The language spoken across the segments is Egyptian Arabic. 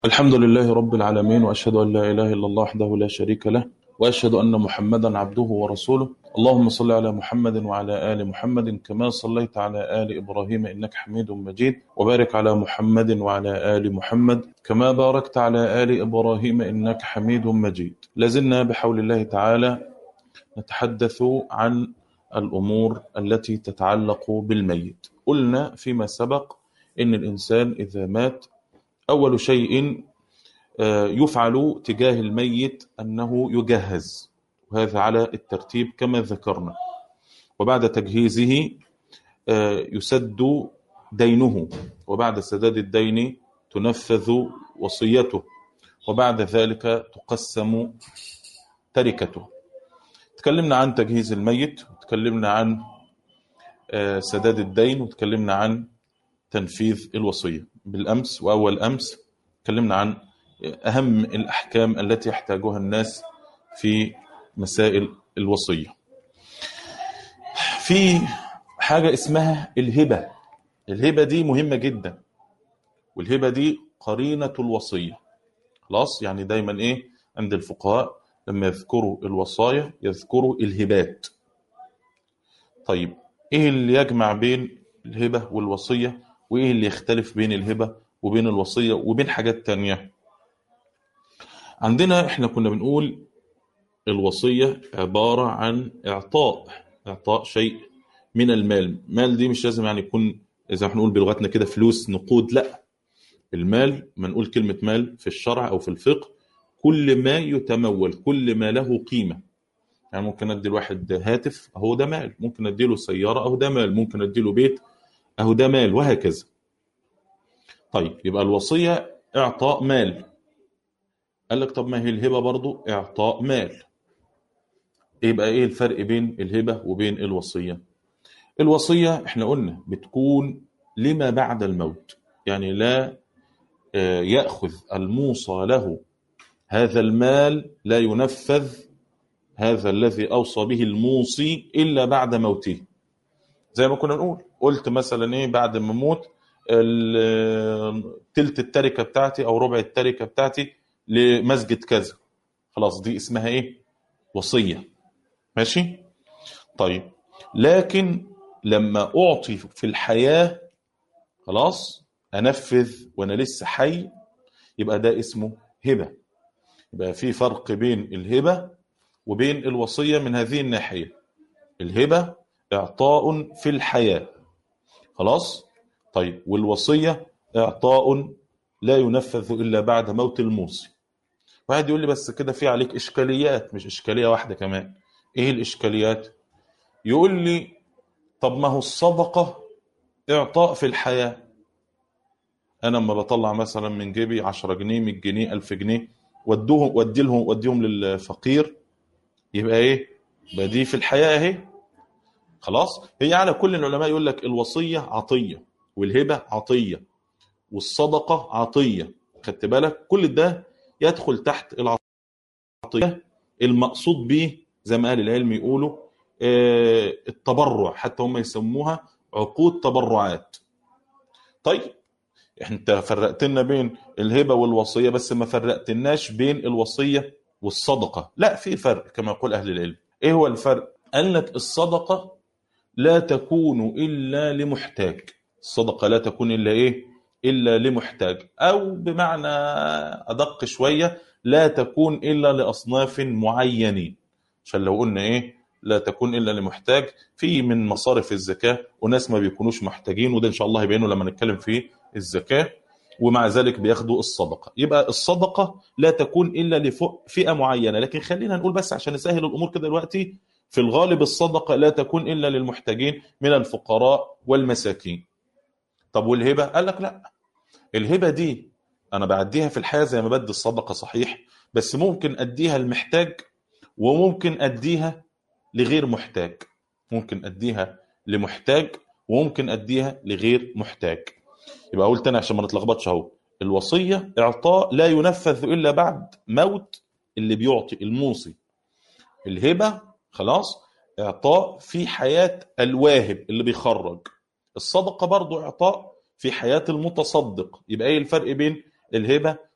الحمد لله رب العالمين وأشهد أن لا إله إلا الله وحده لا شريك له وأشهد أن محمدا عبده ورسوله اللهم صل على محمد وعلى آل محمد كما صليت على آل إبراهيم إنك حميد مجيد وبارك على محمد وعلى آل محمد كما باركت على آل إبراهيم إنك حميد مجيد لازلنا بحول الله تعالى نتحدث عن الأمور التي تتعلق بالميت قلنا فيما سبق إن الإنسان إذا مات أول شيء يفعل تجاه الميت أنه يجهز وهذا على الترتيب كما ذكرنا وبعد تجهيزه يسد دينه وبعد سداد الدين تنفذ وصيته وبعد ذلك تقسم تركته تكلمنا عن تجهيز الميت وتكلمنا عن سداد الدين وتكلمنا عن تنفيذ الوصية بالأمس وأول أمس تكلمنا عن أهم الأحكام التي يحتاجها الناس في مسائل الوصية في حاجة اسمها الهبة الهبة دي مهمة جدا والهبة دي قرينة الوصية خلاص يعني دايما إيه عند الفقهاء لما يذكروا الوصايا يذكروا الهبات طيب إيه اللي يجمع بين الهبة والوصية وإيه اللي يختلف بين الهبة وبين الوصية وبين حاجات تانية عندنا احنا كنا بنقول الوصية عبارة عن إعطاء إعطاء شيء من المال مال دي مش لازم يعني يكون إذا احنا نقول بلغتنا كده فلوس نقود لا المال ما نقول كلمة مال في الشرع أو في الفقه كل ما يتمول كل ما له قيمة يعني ممكن أدي الواحد هاتف أهو ده مال ممكن أدي له سيارة أهو ده مال ممكن أدي له بيت أهو ده مال وهكذا طيب يبقى الوصية إعطاء مال قال لك طب ما هي الهبة برضو إعطاء مال يبقى إيه الفرق بين الهبة وبين الوصية الوصية إحنا قلنا بتكون لما بعد الموت يعني لا يأخذ الموصى له هذا المال لا ينفذ هذا الذي أوصى به الموصي إلا بعد موته زي ما كنا نقول قلت مثلا إيه بعد ما أموت تلت التركة بتاعتي أو ربع التركة بتاعتي لمسجد كذا خلاص دي اسمها إيه وصية ماشي طيب لكن لما أعطي في الحياة خلاص أنفذ وأنا لسه حي يبقى ده اسمه هبة يبقى في فرق بين الهبة وبين الوصية من هذه الناحية الهبة إعطاء في الحياة خلاص طيب والوصية إعطاء لا ينفذ إلا بعد موت الموصي واحد يقول لي بس كده في عليك إشكاليات مش إشكالية واحدة كمان إيه الإشكاليات يقول لي طب ما هو الصدقة إعطاء في الحياة أنا لما بطلع مثلا من جيبي 10 جنيه 100 جنيه 1000 جنيه ودوهم ودي لهم وديهم للفقير يبقى إيه يبقى دي في الحياة أهي خلاص هي على كل العلماء يقول لك الوصية عطية والهبة عطية والصدقة عطية خدت بالك كل ده يدخل تحت العطية المقصود به زي ما قال العلم يقولوا التبرع حتى هم يسموها عقود تبرعات طيب انت فرقت لنا بين الهبة والوصية بس ما فرقتناش بين الوصية والصدقة لا في فرق كما يقول أهل العلم ايه هو الفرق قال لك الصدقة لا تكون إلا لمحتاج الصدقة لا تكون إلا إيه إلا لمحتاج أو بمعنى أدق شوية لا تكون إلا لأصناف معينين عشان لو قلنا إيه لا تكون إلا لمحتاج في من مصارف الزكاة وناس ما بيكونوش محتاجين وده إن شاء الله هيبينه لما نتكلم في الزكاة ومع ذلك بياخدوا الصدقة يبقى الصدقة لا تكون إلا لفئة معينة لكن خلينا نقول بس عشان نسهل الأمور كده دلوقتي في الغالب الصدقة لا تكون إلا للمحتاجين من الفقراء والمساكين طب والهبة قال لك لا الهبة دي أنا بعديها في الحياة زي ما بدي الصدقة صحيح بس ممكن أديها المحتاج وممكن أديها لغير محتاج ممكن أديها لمحتاج وممكن أديها لغير محتاج يبقى أقول تاني عشان ما نتلخبطش أهو الوصية إعطاء لا ينفذ إلا بعد موت اللي بيعطي الموصي الهبة خلاص إعطاء في حياة الواهب اللي بيخرج الصدقة برضو إعطاء في حياة المتصدق يبقى إيه الفرق بين الهبة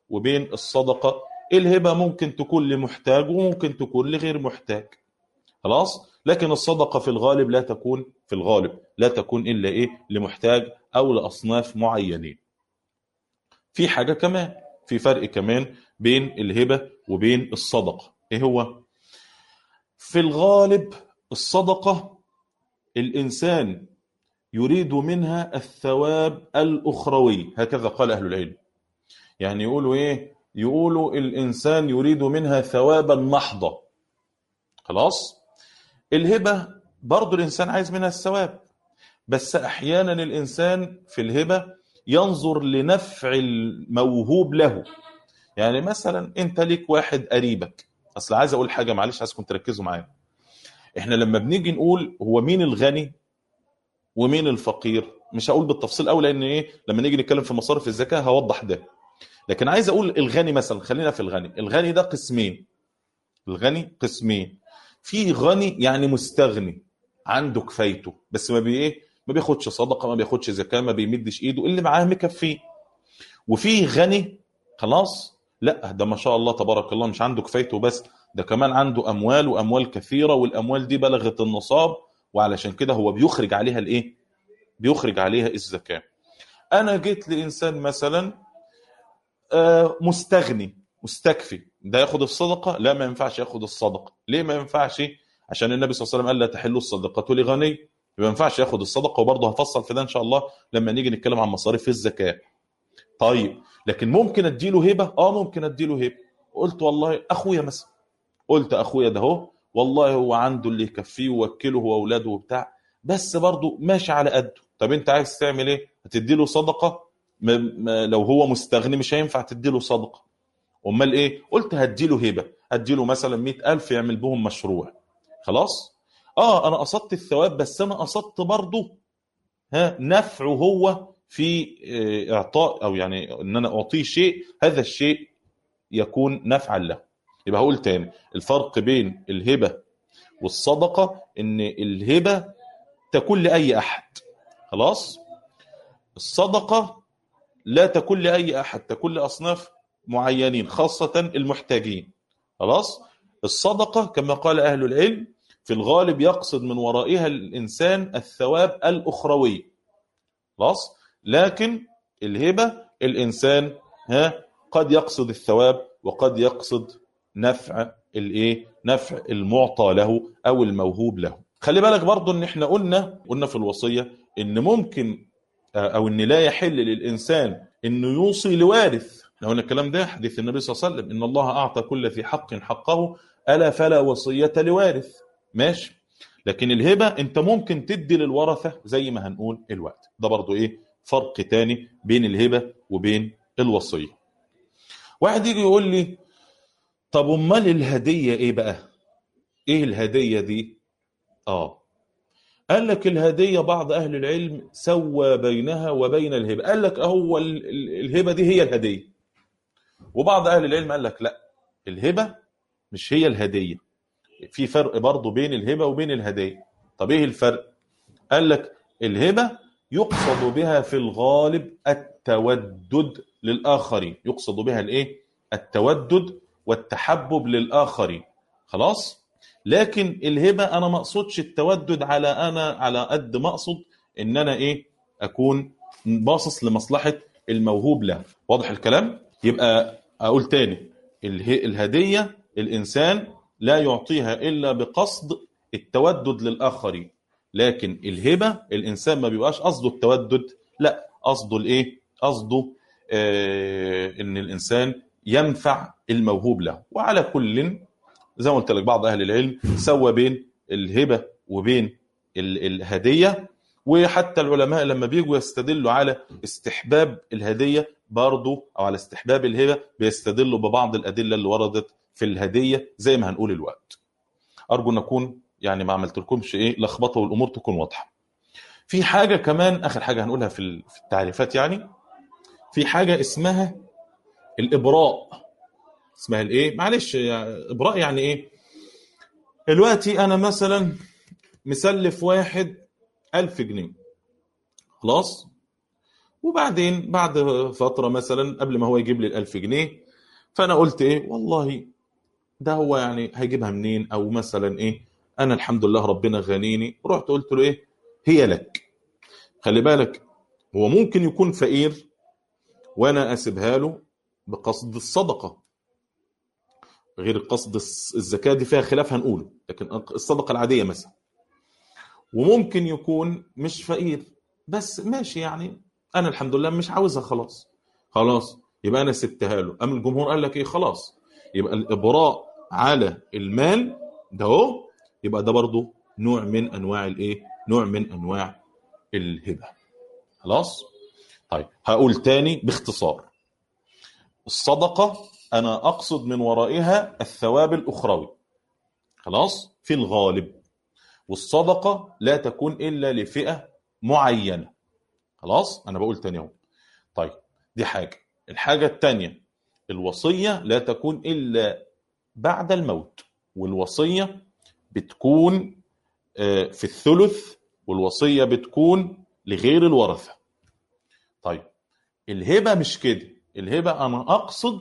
وبين الصدقة الهبة ممكن تكون لمحتاج وممكن تكون لغير محتاج خلاص لكن الصدقة في الغالب لا تكون في الغالب لا تكون إلا إيه لمحتاج أو لأصناف معينين في حاجة كمان في فرق كمان بين الهبة وبين الصدقة إيه هو؟ في الغالب الصدقة الإنسان يريد منها الثواب الأخروي هكذا قال أهل العلم يعني يقولوا إيه يقولوا الإنسان يريد منها ثوابا محضا خلاص الهبة برضو الإنسان عايز منها الثواب بس أحيانا الإنسان في الهبة ينظر لنفع الموهوب له يعني مثلا أنت ليك واحد قريبك أصل عايز أقول حاجة معلش عايزكم تركزوا معايا إحنا لما بنيجي نقول هو مين الغني ومين الفقير مش هقول بالتفصيل قوي لان ايه لما نيجي نتكلم في مصارف الزكاه هوضح ده لكن عايز اقول الغني مثلا خلينا في الغني الغني ده قسمين الغني قسمين في غني يعني مستغني عنده كفايته بس ما بي ايه ما بياخدش صدقه ما بياخدش زكاه ما بيمدش ايده اللي معاه مكفيه وفي غني خلاص لا ده ما شاء الله تبارك الله مش عنده كفايته بس ده كمان عنده اموال واموال كثيره والاموال دي بلغت النصاب وعلشان كده هو بيخرج عليها الايه بيخرج عليها الزكاه انا جيت لانسان مثلا مستغني مستكفي ده ياخد الصدقه لا ما ينفعش ياخد الصدقه ليه ما ينفعش عشان النبي صلى الله عليه وسلم قال لا تحل الصدقه لغني ما ينفعش ياخد الصدقه وبرضه هفصل في ده ان شاء الله لما نيجي نتكلم عن مصاريف الزكاه طيب لكن ممكن اديله هبه اه ممكن اديله هبه قلت والله اخويا مثلا قلت اخويا ده هو والله هو عنده اللي يكفيه ووكله هو واولاده وبتاع بس برضه ماشي على قده طب انت عايز تعمل ايه هتدي له صدقه ما ما لو هو مستغني مش هينفع تدي له صدقه امال ايه قلت هدي له هبه هدي له مثلا 100000 يعمل بهم مشروع خلاص اه انا قصدت الثواب بس انا قصدت برضه ها نفعه هو في اعطاء او يعني ان انا اعطيه شيء هذا الشيء يكون نفعا له يبقى هقول تاني الفرق بين الهبة والصدقة ان الهبة تكون لأي أحد خلاص الصدقة لا تكون لأي أحد تكون لأصناف معينين خاصة المحتاجين خلاص الصدقة كما قال أهل العلم في الغالب يقصد من ورائها الإنسان الثواب الأخروي خلاص لكن الهبة الإنسان ها قد يقصد الثواب وقد يقصد نفع الايه نفع المعطى له او الموهوب له خلي بالك برضو ان احنا قلنا قلنا في الوصيه ان ممكن او ان لا يحل للانسان انه يوصي لوارث لو ان الكلام ده حديث النبي صلى الله عليه وسلم ان الله اعطى كل ذي حق حقه الا فلا وصيه لوارث ماشي لكن الهبه انت ممكن تدي للورثه زي ما هنقول الوقت ده برضو ايه فرق تاني بين الهبه وبين الوصيه واحد يجي يقول لي طب امال الهديه ايه بقى ايه الهديه دي اه قال لك الهديه بعض اهل العلم سوى بينها وبين الهبه قال لك اهو الهبه دي هي الهديه وبعض اهل العلم قال لك لا الهبه مش هي الهديه في فرق برضه بين الهبه وبين الهديه طب ايه الفرق قال لك الهبه يقصد بها في الغالب التودد للاخرين يقصد بها الايه التودد والتحبب للآخرين خلاص لكن الهبة أنا ما أقصدش التودد على أنا على قد ما أقصد إن أنا إيه أكون باصص لمصلحة الموهوب له واضح الكلام يبقى أقول تاني الهدية الإنسان لا يعطيها إلا بقصد التودد للآخرين لكن الهبة الإنسان ما بيبقاش قصده التودد لا قصده الإيه قصده آه إن الإنسان ينفع الموهوب له وعلى كل زي ما قلت لك بعض اهل العلم سوى بين الهبه وبين الهديه وحتى العلماء لما بيجوا يستدلوا على استحباب الهديه برضه او على استحباب الهبه بيستدلوا ببعض الادله اللي وردت في الهديه زي ما هنقول الوقت ارجو ان اكون يعني ما عملت لكمش ايه لخبطه والامور تكون واضحه في حاجه كمان اخر حاجه هنقولها في التعريفات يعني في حاجه اسمها الابراء اسمها الايه معلش يعني ابراء يعني ايه دلوقتي انا مثلا مسلف واحد ألف جنيه خلاص وبعدين بعد فترة مثلا قبل ما هو يجيب لي الألف جنيه فانا قلت ايه والله ده هو يعني هيجيبها منين او مثلا ايه انا الحمد لله ربنا غنيني رحت قلت له ايه هي لك خلي بالك هو ممكن يكون فقير وانا اسيبها له بقصد الصدقه غير قصد الزكاه دي فيها خلاف هنقوله لكن الصدقه العاديه مثلا وممكن يكون مش فقير بس ماشي يعني انا الحمد لله مش عاوزها خلاص خلاص يبقى انا سبتها له ام الجمهور قال لك ايه خلاص يبقى الابراء على المال ده هو يبقى ده برضه نوع من انواع الايه نوع من انواع الهبه خلاص طيب هقول تاني باختصار الصدقه انا اقصد من ورائها الثواب الاخروي خلاص في الغالب والصدقه لا تكون الا لفئه معينه خلاص انا بقول تاني اهو طيب دي حاجه الحاجه الثانيه الوصيه لا تكون الا بعد الموت والوصيه بتكون في الثلث والوصيه بتكون لغير الورثه طيب الهبه مش كده الهبه انا اقصد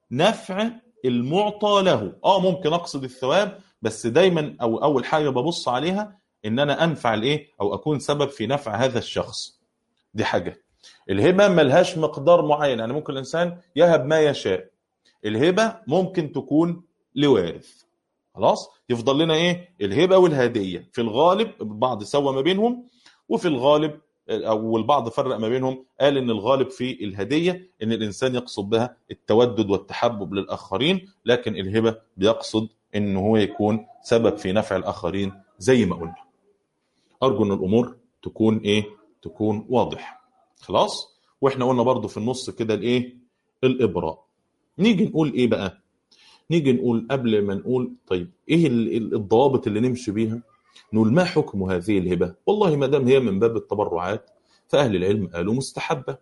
نفع المعطى له اه ممكن اقصد الثواب بس دايما او اول حاجه ببص عليها ان انا انفع الايه او اكون سبب في نفع هذا الشخص دي حاجه الهبه ملهاش مقدار معين يعني ممكن الانسان يهب ما يشاء الهبه ممكن تكون لوارث خلاص يفضل لنا ايه الهبه والهديه في الغالب البعض سوى ما بينهم وفي الغالب او البعض فرق ما بينهم قال ان الغالب في الهديه ان الانسان يقصد بها التودد والتحبب للاخرين لكن الهبه بيقصد ان هو يكون سبب في نفع الاخرين زي ما قلنا ارجو ان الامور تكون ايه تكون واضح خلاص واحنا قلنا برضو في النص كده الايه الابراء نيجي نقول ايه بقى نيجي نقول قبل ما نقول طيب ايه الضوابط اللي نمشي بيها نقول ما حكم هذه الهبه والله ما دام هي من باب التبرعات فاهل العلم قالوا مستحبه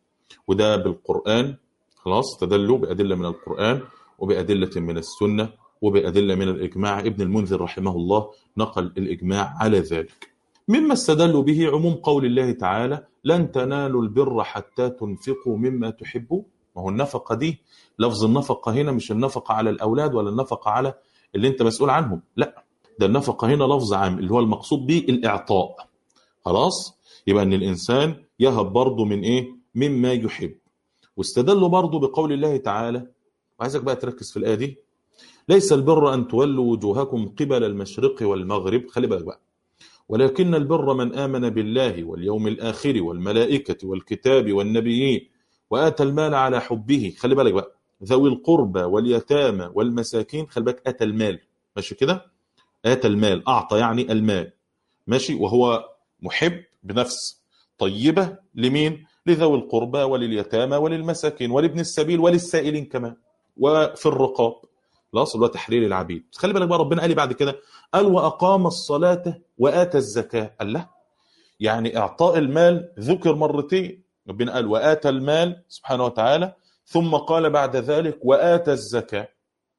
وده بالقران خلاص استدلوا بادله من القران وبادله من السنه وبادله من الاجماع ابن المنذر رحمه الله نقل الاجماع على ذلك مما استدلوا به عموم قول الله تعالى لن تنالوا البر حتى تنفقوا مما تحبون ما هو النفقه دي لفظ النفقه هنا مش النفقه على الاولاد ولا النفقه على اللي انت مسؤول عنهم لا ده النفقه هنا لفظ عام اللي هو المقصود به الاعطاء خلاص يبقى ان الانسان يهب برضه من ايه مما يحب واستدلوا برضه بقول الله تعالى وعايزك بقى تركز في الايه دي ليس البر ان تولوا وجوهكم قبل المشرق والمغرب خلي بالك بقى ولكن البر من آمن بالله واليوم الآخر والملائكة والكتاب والنبيين وآتى المال على حبه خلي بالك بقى ذوي القربى واليتامى والمساكين خلي بالك آتى المال ماشي كده آتى المال أعطى يعني المال ماشي وهو محب بنفس طيبة لمين لذوي القربى ولليتامى وللمساكين ولابن السبيل وللسائلين كمان وفي الرقاب خلاص اللي هو تحرير العبيد خلي بالك بقى ربنا قال لي بعد كده قال واقام الصلاه واتى الزكاه قال لا يعني اعطاء المال ذكر مرتين ربنا قال واتى المال سبحانه وتعالى ثم قال بعد ذلك واتى الزكاه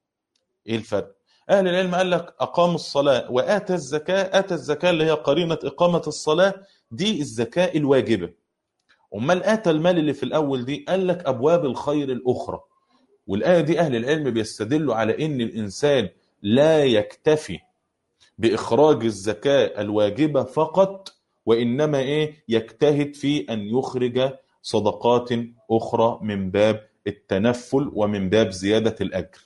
ايه الفرق اهل العلم قال لك اقام الصلاه واتى الزكاه اتى الزكاه اللي هي قرينه اقامه الصلاه دي الزكاه الواجبه امال اتى المال اللي في الاول دي قال لك ابواب الخير الاخرى والآية دي أهل العلم بيستدلوا على إن الإنسان لا يكتفي بإخراج الزكاة الواجبة فقط وإنما إيه يجتهد في أن يخرج صدقات أخرى من باب التنفل ومن باب زيادة الأجر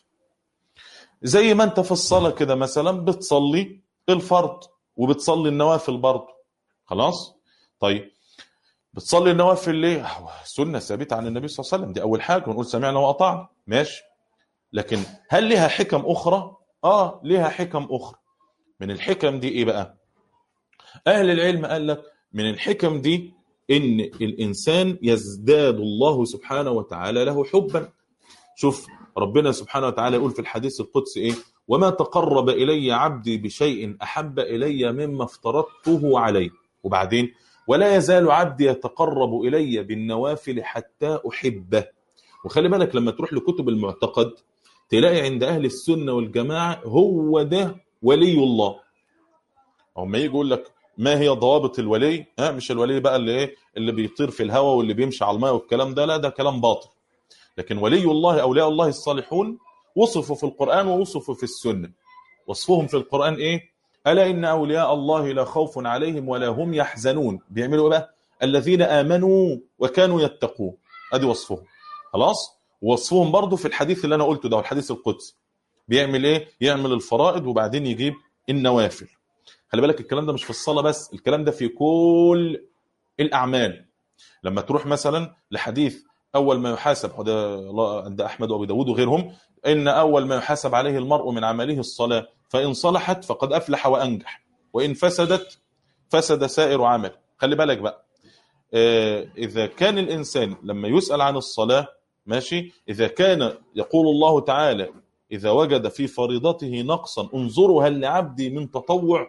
زي ما أنت في الصلاة كده مثلا بتصلي الفرض وبتصلي النوافل برضه خلاص طيب بتصلي النوافل ليه؟ سنه ثابته عن النبي صلى الله عليه وسلم دي اول حاجه ونقول سمعنا واطعنا ماشي لكن هل لها حكم اخرى؟ اه لها حكم اخرى من الحكم دي ايه بقى؟ اهل العلم قال لك من الحكم دي ان الانسان يزداد الله سبحانه وتعالى له حبا شوف ربنا سبحانه وتعالى يقول في الحديث القدسي ايه؟ وما تقرب الي عبدي بشيء احب الي مما افترضته عليه وبعدين ولا يزال عبدي يتقرب الي بالنوافل حتى احبه وخلي بالك لما تروح لكتب المعتقد تلاقي عند اهل السنه والجماعه هو ده ولي الله او ما يجي يقول لك ما هي ضوابط الولي ها مش الولي بقى اللي ايه اللي بيطير في الهواء واللي بيمشي على الماء والكلام ده لا ده كلام باطل لكن ولي الله اولياء الله الصالحون وصفوا في القران ووصفوا في السنه وصفهم في القران ايه الا ان اولياء الله لا خوف عليهم ولا هم يحزنون بيعملوا ايه بقى الذين امنوا وكانوا يتقون ادي وصفهم خلاص وصفهم برضو في الحديث اللي انا قلته ده الحديث القدسي بيعمل ايه يعمل الفرائض وبعدين يجيب النوافل خلي بالك الكلام ده مش في الصلاه بس الكلام ده في كل الاعمال لما تروح مثلا لحديث اول ما يحاسب وده الله عند احمد وابي داود وغيرهم ان اول ما يحاسب عليه المرء من عمله الصلاه فان صلحت فقد افلح وانجح وان فسدت فسد سائر عمل خلي بالك بقى آه، اذا كان الانسان لما يسال عن الصلاه ماشي اذا كان يقول الله تعالى اذا وجد في فريضته نقصا انظروا هل لعبدي من تطوع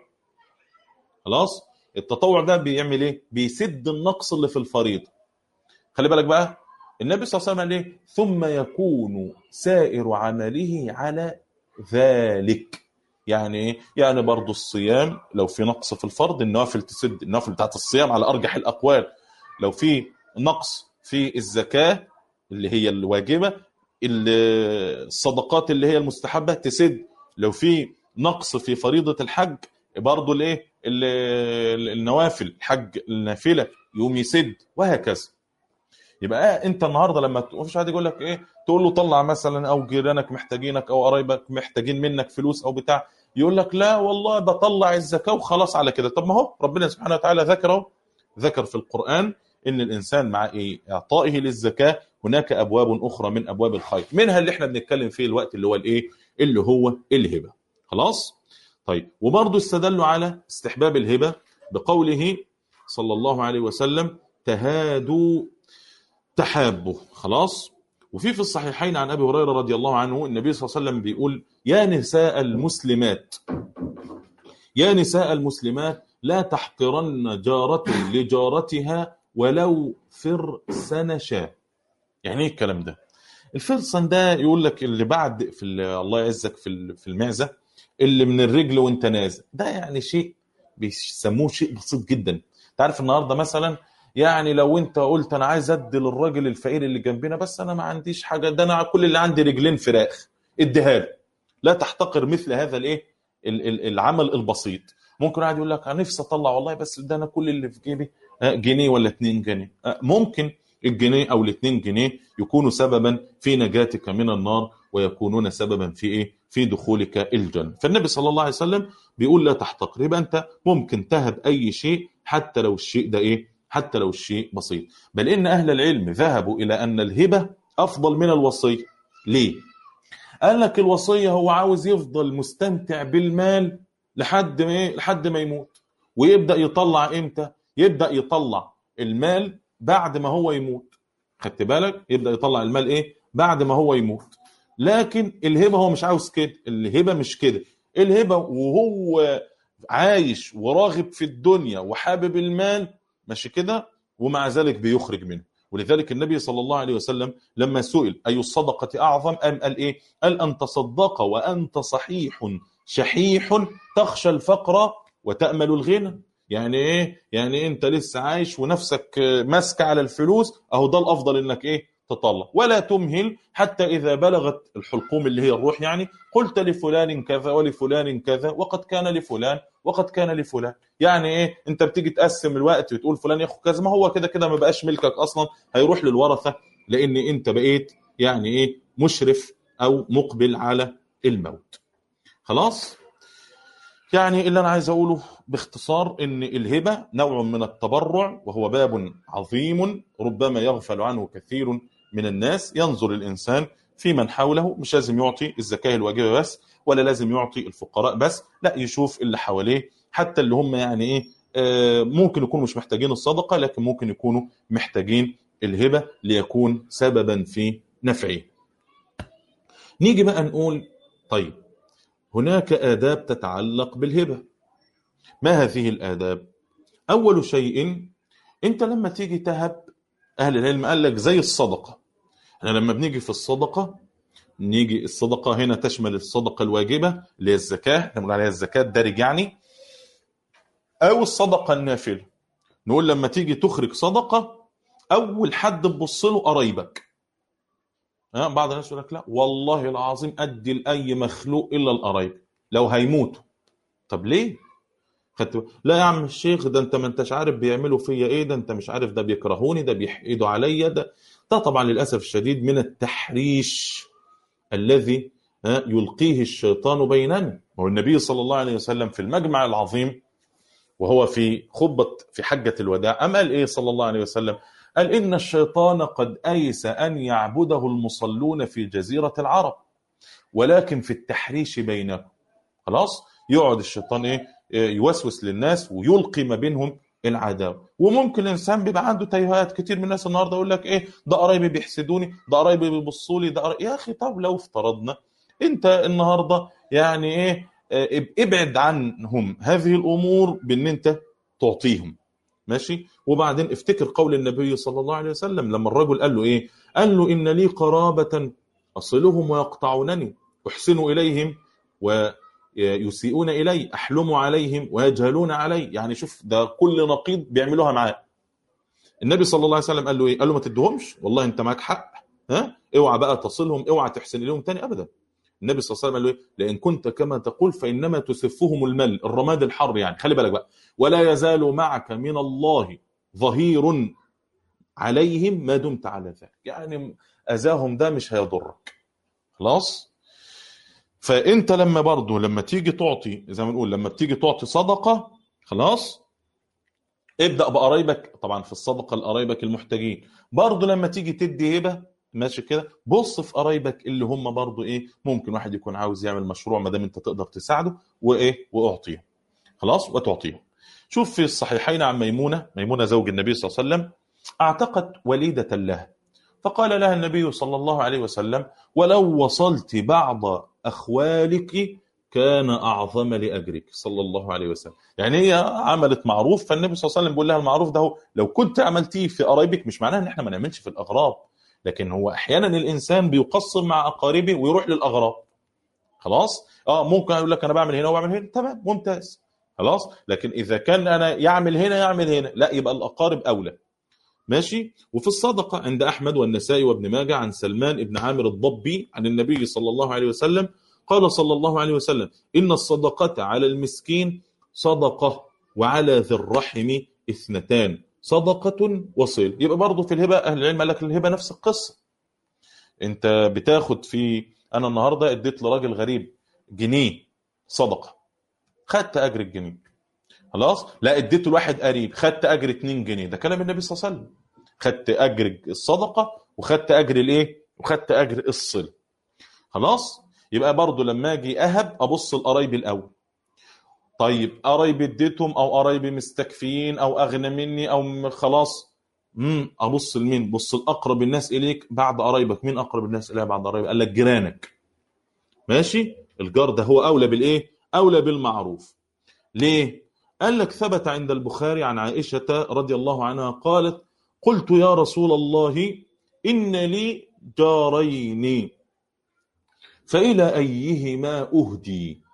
خلاص التطوع ده بيعمل ايه بيسد النقص اللي في الفريضه خلي بالك بقى النبي صلى الله عليه وسلم قال ايه ثم يكون سائر عمله على ذلك يعني ايه يعني برضو الصيام لو في نقص في الفرض النوافل تسد النوافل بتاعت الصيام على ارجح الاقوال لو في نقص في الزكاه اللي هي الواجبه ال- الصدقات اللي هي المستحبه تسد لو في نقص في فريضه الحج برضو الايه ال- النوافل الحج النافله يقوم يسد وهكذا يبقى انت النهارده لما ت- مفيش حد يقول لك ايه تقول له طلع مثلا او جيرانك محتاجينك او قرايبك محتاجين منك فلوس او بتاع يقول لك لا والله بطلع الزكاه وخلاص على كده طب ما هو ربنا سبحانه وتعالى ذكر اهو ذكر في القران ان الانسان مع ايه اعطائه للزكاه هناك ابواب اخرى من ابواب الخير منها اللي احنا بنتكلم فيه الوقت اللي هو الايه اللي هو الهبه خلاص طيب وبرضه استدلوا على استحباب الهبه بقوله صلى الله عليه وسلم تهادوا تحابوا خلاص وفي في الصحيحين عن ابي هريره رضي الله عنه النبي صلى الله عليه وسلم بيقول يا نساء المسلمات يا نساء المسلمات لا تحقرن جارة لجارتها ولو فرسن شاة يعني ايه الكلام ده الفرسن ده يقول لك اللي بعد في ال- الله يعزك في ال- في المعزه اللي من الرجل وانت نازل ده يعني شيء بيسموه شيء بسيط جدا انت عارف النهارده مثلا يعني لو انت قلت انا عايز ادي للراجل الفقير اللي جنبنا بس انا ما عنديش حاجه ده انا كل اللي عندي رجلين فراخ اديها له لا تحتقر مثل هذا الايه ال- ال- العمل البسيط ممكن واحد يقول لك انا نفسي اطلع والله بس ده انا كل اللي في جيبي آه، جنيه ولا 2 جنيه آه، ممكن الجنيه او الاثنين جنيه يكونوا سببا في نجاتك من النار ويكونون سببا في ايه في دخولك الجنه فالنبي صلى الله عليه وسلم بيقول لا تحتقر يبقى انت ممكن تهب اي شيء حتى لو الشيء ده ايه حتى لو الشيء بسيط بل ان اهل العلم ذهبوا الى ان الهبه افضل من الوصيه ليه قال لك الوصيه هو عاوز يفضل مستمتع بالمال لحد ما ايه لحد ما يموت ويبدا يطلع امتى يبدا يطلع المال بعد ما هو يموت خدت بالك يبدا يطلع المال ايه بعد ما هو يموت لكن الهبه هو مش عاوز كده الهبه مش كده الهبه وهو عايش وراغب في الدنيا وحابب المال ماشي كده ومع ذلك بيخرج منه ولذلك النبي صلى الله عليه وسلم لما سئل أي الصدقة أعظم أم قال إيه قال أن تصدق وأنت صحيح شحيح تخشى الفقر وتأمل الغنى يعني ايه يعني انت لسه عايش ونفسك ماسكه على الفلوس اهو ده الافضل انك ايه تطلع ولا تمهل حتى اذا بلغت الحلقوم اللي هي الروح يعني قلت لفلان كذا ولفلان كذا وقد كان لفلان وقد كان لفلان يعني ايه انت بتيجي تقسم الوقت وتقول فلان ياخد كذا ما هو كده كده ما بقاش ملكك اصلا هيروح للورثه لان انت بقيت يعني ايه مشرف او مقبل على الموت خلاص يعني اللي انا عايز اقوله باختصار ان الهبه نوع من التبرع وهو باب عظيم ربما يغفل عنه كثير من الناس ينظر الانسان في من حوله مش لازم يعطي الزكاه الواجبه بس ولا لازم يعطي الفقراء بس لا يشوف اللي حواليه حتى اللي هم يعني ايه آه ممكن يكونوا مش محتاجين الصدقه لكن ممكن يكونوا محتاجين الهبه ليكون سببا في نفعه نيجي بقى نقول طيب هناك آداب تتعلق بالهبة ما هذه الآداب؟ أول شيء أنت لما تيجي تهب أهل العلم قال لك زي الصدقة احنا لما بنيجي في الصدقة نيجي الصدقة هنا تشمل الصدقة الواجبة اللي هي الزكاة احنا بنقول عليها الزكاة الدارج يعني أو الصدقة النافلة نقول لما تيجي تخرج صدقة أول حد تبص له قرايبك ها بعض الناس يقول لك لا والله العظيم ادي لاي مخلوق الا القرايب لو هيموتوا طب ليه خدت بال- لا يا عم الشيخ ده انت ما انتش عارف بيعملوا فيا ايه ده انت مش عارف ده بيكرهوني ده بيحقدوا عليا ده ده طبعا للاسف الشديد من التحريش الذي ها، يلقيه الشيطان بيننا والنبي صلى الله عليه وسلم في المجمع العظيم وهو في خطبة في حجة الوداع أم قال إيه صلى الله عليه وسلم قال إن الشيطان قد أيس أن يعبده المصلون في جزيرة العرب ولكن في التحريش بينهم خلاص يقعد الشيطان إيه إيه، يوسوس للناس ويلقي ما بينهم العداوة وممكن الإنسان بيبقى عنده تيهات كتير من الناس النهاردة يقول لك إيه ده قرايبي بيحسدوني ده قرايبي بيبصوا لي ده قرايبي. يا أخي طب لو افترضنا أنت النهاردة يعني إيه آه، ابعد عنهم هذه الامور بان انت تعطيهم ماشي وبعدين افتكر قول النبي صلى الله عليه وسلم لما الرجل قال له ايه قال له ان لي قرابه اصلهم ويقطعونني احسن اليهم ويسيئون الي احلم عليهم ويجهلون علي يعني شوف ده كل نقيض بيعملوها معاه النبي صلى الله عليه وسلم قال له ايه قال له ما تديهمش والله انت معاك حق ها اوعى بقى تصلهم اوعى تحسن اليهم تاني ابدا النبي صلى الله عليه وسلم قال له إيه؟ لئن كنت كما تقول فانما تسفهم المل الرماد الحر يعني خلي بالك بقى ولا يزال معك من الله ظهير عليهم ما دمت على ذلك يعني اذاهم ده مش هيضرك خلاص فانت لما برضه لما تيجي تعطي زي ما نقول لما بتيجي تعطي صدقه خلاص ابدا بقرايبك طبعا في الصدقه لقرايبك المحتاجين برضه لما تيجي تدي هبه ماشي كده بص في قرايبك اللي هم برضو ايه ممكن واحد يكون عاوز يعمل مشروع ما دام انت تقدر تساعده وايه واعطيهم خلاص وتعطيهم شوف في الصحيحين عن ميمونه ميمونه زوج النبي صلى الله عليه وسلم اعتقت وليده لها فقال لها النبي صلى الله عليه وسلم ولو وصلت بعض اخوالك كان اعظم لاجرك صلى الله عليه وسلم يعني هي عملت معروف فالنبي صلى الله عليه وسلم بيقول لها المعروف ده هو لو كنت عملتيه في قرايبك مش معناه ان احنا ما نعملش في الاغراب لكن هو احيانا الانسان بيقصر مع اقاربه ويروح للاغراب خلاص اه ممكن اقول لك انا بعمل هنا وبعمل هنا تمام ممتاز خلاص لكن اذا كان انا يعمل هنا يعمل هنا لا يبقى الاقارب اولى ماشي وفي الصدقه عند احمد والنسائي وابن ماجه عن سلمان بن عامر الضبي عن النبي صلى الله عليه وسلم قال صلى الله عليه وسلم ان الصدقه على المسكين صدقه وعلى ذي الرحم اثنتان صدقة وصل يبقى برضه في الهبة أهل العلم قال لك الهبة نفس القصة أنت بتاخد في أنا النهاردة اديت لراجل غريب جنيه صدقة خدت أجر الجنيه خلاص لا اديته لواحد قريب خدت أجر 2 جنيه ده كلام النبي صلى الله عليه وسلم خدت أجر الصدقة وخدت أجر الإيه وخدت أجر الصل خلاص يبقى برضه لما أجي أهب أبص لقرايبي الأول طيب قرايبي اديتهم او قرايبي مستكفيين او اغنى مني او خلاص امم ابص لمين بص الاقرب الناس اليك بعد قرايبك مين اقرب الناس اليها بعد قرايبك قال لك جيرانك ماشي الجار ده هو اولى بالايه اولى بالمعروف ليه قال لك ثبت عند البخاري عن عائشه رضي الله عنها قالت قلت يا رسول الله ان لي جارين فالى ايهما اهدي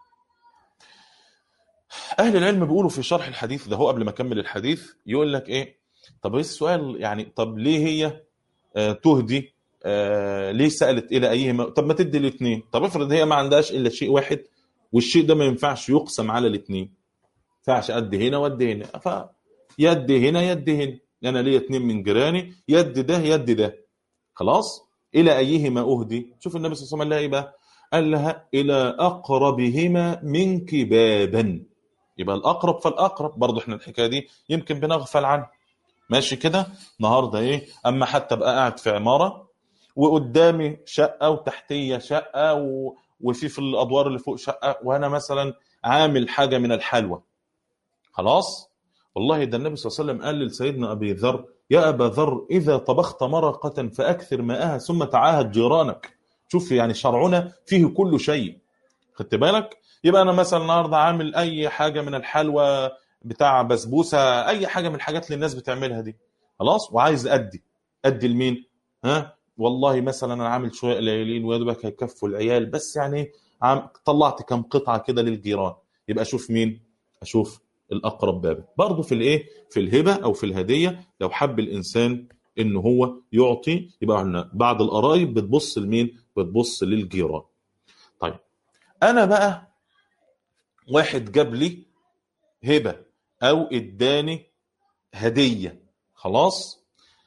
اهل العلم بيقولوا في شرح الحديث ده هو قبل ما اكمل الحديث يقول لك ايه طب ايه السؤال يعني طب ليه هي آه تهدي آه ليه سالت الى ايهما طب ما تدي الاثنين طب افرض هي ما عندهاش الا شيء واحد والشيء ده ما ينفعش يقسم على الاثنين ما ينفعش ادي هنا وادي هنا فيد هنا يد هنا انا ليا اثنين من جيراني يد ده يد ده خلاص الى ايهما اهدي شوف النبي صلى الله عليه وسلم قال لها ايه بقى قال لها الى اقربهما منك بابا يبقى الاقرب فالاقرب برضه احنا الحكايه دي يمكن بنغفل عنها ماشي كده النهارده ايه اما حتى ابقى قاعد في عماره وقدامي شقه وتحتيه شقه و... وفي في الادوار اللي فوق شقه وانا مثلا عامل حاجه من الحلوى خلاص والله ده النبي صلى الله عليه وسلم قال لسيدنا ابي ذر يا ابا ذر اذا طبخت مرقه فاكثر ماءها ثم تعاهد جيرانك شوف يعني شرعنا فيه كل شيء خدت بالك يبقى انا مثلا النهارده عامل اي حاجه من الحلوى بتاع بسبوسه اي حاجه من الحاجات اللي الناس بتعملها دي خلاص وعايز ادي ادي لمين ها والله مثلا انا عامل شويه قليلين ويا دوبك هيكفوا العيال بس يعني عم طلعت كم قطعه كده للجيران يبقى اشوف مين اشوف الاقرب بابا برضه في الايه في الهبه او في الهديه لو حب الانسان ان هو يعطي يبقى عندنا بعض القرايب بتبص لمين بتبص للجيران طيب انا بقى واحد جاب لي هبه او اداني هديه خلاص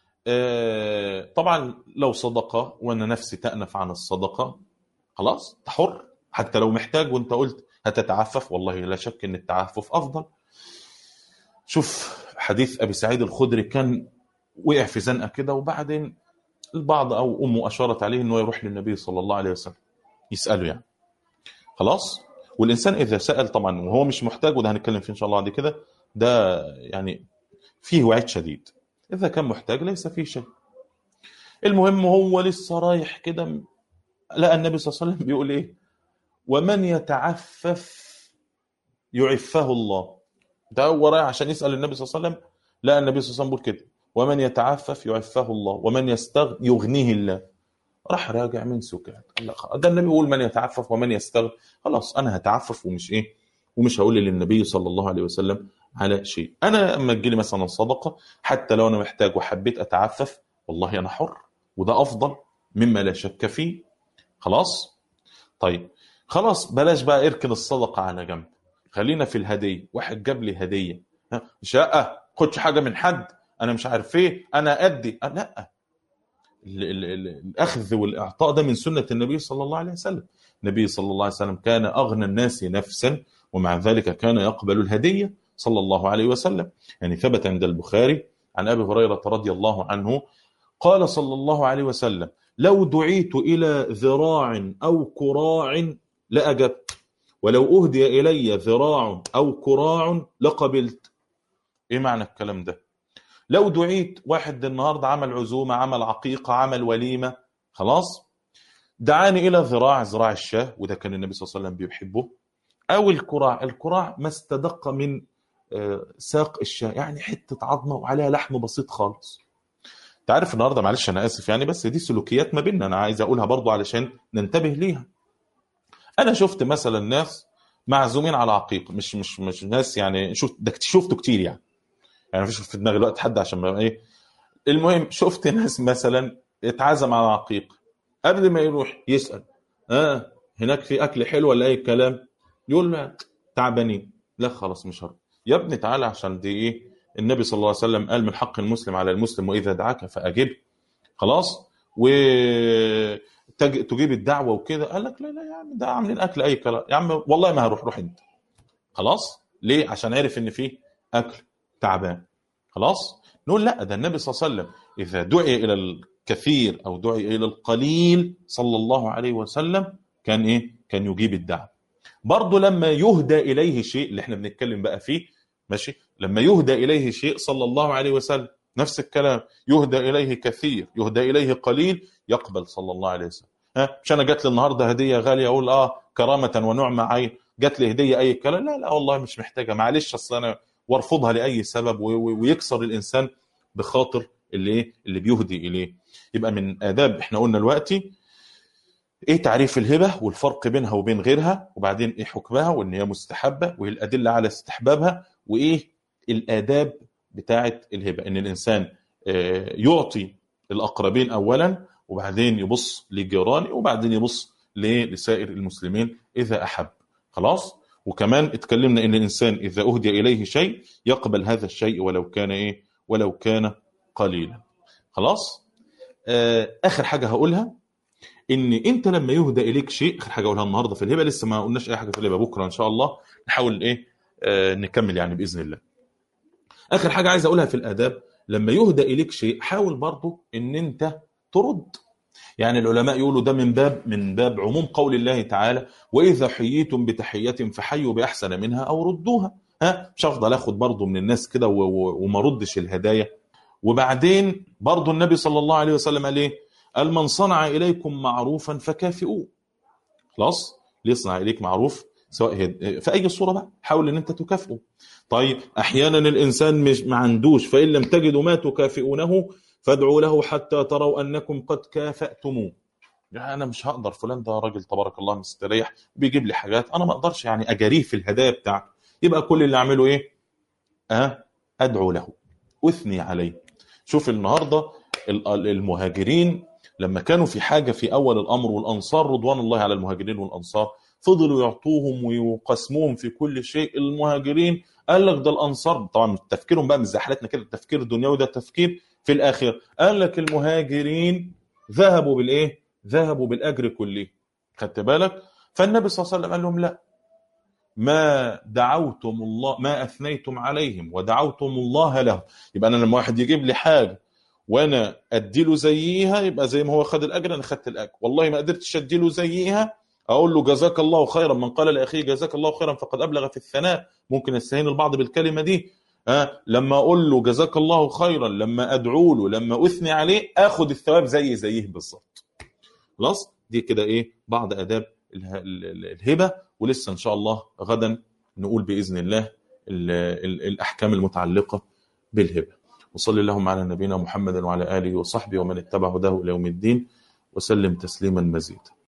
آه طبعا لو صدقه وانا نفسي تأنف عن الصدقه خلاص انت حر حتى لو محتاج وانت قلت هتتعفف والله لا شك ان التعفف افضل شوف حديث ابي سعيد الخدري كان وقع في زنقه كده وبعدين البعض او امه اشارت عليه انه يروح للنبي صلى الله عليه وسلم يساله يعني خلاص والانسان اذا سال طبعا وهو مش محتاج وده هنتكلم فيه ان شاء الله بعد كده ده يعني فيه وعيد شديد اذا كان محتاج ليس فيه شيء المهم هو لسه رايح كده لقى النبي صلى الله عليه وسلم بيقول ايه ومن يتعفف يعفه الله ده هو رايح عشان يسال النبي صلى الله عليه وسلم لقى النبي صلى الله عليه وسلم بيقول كده ومن يتعفف يعفه الله ومن يستغ يغنيه الله راح راجع من سكات قال لك ده النبي يقول من يتعفف ومن يستغ خلاص انا هتعفف ومش ايه ومش هقول للنبي صلى الله عليه وسلم على شيء انا لما تجي لي مثلا صدقه حتى لو انا محتاج وحبيت اتعفف والله انا حر وده افضل مما لا شك فيه خلاص طيب خلاص بلاش بقى اركن الصدقه على جنب خلينا في الهديه واحد جاب لي هديه ها، مش لا خدش حاجه من حد انا مش عارف ايه انا ادي أه، لا ال- ال- ال- الاخذ والاعطاء ده من سنه النبي صلى الله عليه وسلم النبي صلى الله عليه وسلم كان اغنى الناس نفسا ومع ذلك كان يقبل الهديه صلى الله عليه وسلم يعني ثبت عند البخاري عن ابي هريره رضي الله عنه قال صلى الله عليه وسلم لو دعيت الى ذراع او كراع لاجبت ولو اهدي الي ذراع او كراع لقبلت ايه معنى الكلام ده لو دعيت واحد النهارده عمل عزومه عمل عقيقه عمل وليمه خلاص دعاني الى ذراع ذراع الشاه وده كان النبي صلى الله عليه وسلم بيحبه او الكراع الكراع ما استدق من آه، ساق الشاه يعني حته عظمه وعليها لحم بسيط خالص انت عارف النهارده معلش انا اسف يعني بس دي سلوكيات ما بيننا انا عايز اقولها برضو علشان ننتبه ليها انا شفت مثلا ناس معزومين على عقيقه مش مش مش ناس يعني شفت ده شفته كتير يعني يعني مفيش في دماغي الوقت حد عشان ما ايه المهم شفت ناس مثلا اتعزم على عقيقه قبل ما يروح يسال اه هناك في اكل حلو ولا اي كلام يقول له تعبانين لا خلاص مش هروح يا ابني تعالى عشان دي ايه النبي صلى الله عليه وسلم قال من حق المسلم على المسلم واذا دعاك فاجب خلاص و تج- تجيب الدعوه وكده قال لك لا لا يا عم ده عاملين اكل اي كلام يا عم والله ما هروح روح انت خلاص ليه عشان عرف ان فيه اكل تعبان خلاص نقول لا ده النبي صلى الله عليه وسلم اذا دعي الى الكثير او دعي الى القليل صلى الله عليه وسلم كان ايه كان يجيب الدعوه برضه لما يهدى اليه شيء اللي احنا بنتكلم بقى فيه ماشي لما يهدى اليه شيء صلى الله عليه وسلم نفس الكلام يهدى اليه كثير يهدى اليه قليل يقبل صلى الله عليه وسلم ها مش انا جات لي النهارده هديه غاليه اقول اه كرامه ونعمه عين جات لي هديه اي كلام لا لا والله مش محتاجه معلش اصل انا وارفضها لاي سبب و- و- ويكسر الانسان بخاطر اللي ايه اللي بيهدي اليه يبقى من اداب احنا قلنا دلوقتي ايه تعريف الهبه والفرق بينها وبين غيرها وبعدين ايه حكمها وان هي مستحبه وايه الادله على استحبابها وايه الاداب بتاعه الهبه ان الانسان آه، يعطي الاقربين اولا وبعدين يبص لجيرانه وبعدين يبص ل- لسائر المسلمين اذا احب خلاص وكمان اتكلمنا ان الانسان اذا اهدي اليه شيء يقبل هذا الشيء ولو كان ايه ولو كان قليلا خلاص آه، اخر حاجه هقولها ان انت لما يهدى اليك شيء اخر حاجه اقولها النهارده في الهبه لسه ما قلناش اي حاجه في الهبه بكره ان شاء الله نحاول ايه آه نكمل يعني باذن الله اخر حاجه عايز اقولها في الاداب لما يهدى اليك شيء حاول برضو ان انت ترد يعني العلماء يقولوا ده من باب من باب عموم قول الله تعالى واذا حييتم بتحيه فحيوا باحسن منها او ردوها ها مش هفضل اخد برضو من الناس كده و- و- وما ردش الهدايا وبعدين برضو النبي صلى الله عليه وسلم قال ايه قال من صنع اليكم معروفا فكافئوه خلاص ليصنع اليك معروف سواء هي في اي صوره بقى حاول ان انت تكافئه طيب احيانا الانسان مش ما عندوش فان لم تجدوا ما تكافئونه فادعوا له حتى تروا انكم قد كافاتموه يعني انا مش هقدر فلان ده راجل تبارك الله مستريح بيجيب لي حاجات انا ما اقدرش يعني اجاريه في الهدايا بتاعته يبقى كل اللي اعمله ايه؟ أه ادعو له اثني عليه شوف النهارده ال- ال- المهاجرين لما كانوا في حاجه في اول الامر والانصار رضوان الله على المهاجرين والانصار فضلوا يعطوهم ويقسموهم في كل شيء المهاجرين قال لك ده الانصار طبعا تفكيرهم بقى مش زي حالتنا كده التفكير الدنيوي ده تفكير في الاخر قال لك المهاجرين ذهبوا بالايه ذهبوا بالاجر كله خدت بالك فالنبي صلى الله عليه وسلم قال لهم لا ما دعوتم الله ما اثنيتم عليهم ودعوتم الله لهم يبقى انا لما واحد يجيب لي حاجه وانا ادي له زيها يبقى زي ما هو خد الاجر انا خدت الاجر والله ما قدرتش ادي له زيها اقول له جزاك الله خيرا من قال لاخيه جزاك الله خيرا فقد ابلغ في الثناء ممكن يستهين البعض بالكلمه دي أه لما اقول له جزاك الله خيرا لما ادعو له لما اثني عليه اخد الثواب زي زيه بالظبط خلاص دي كده ايه بعض اداب اله- ال- ال- الهبه ولسه ان شاء الله غدا نقول باذن الله ال- ال- الاحكام المتعلقه بالهبه وصلى اللهم على نبينا محمد وعلى اله وصحبه ومن اتبع هداه الى يوم الدين وسلم تسليما مزيدا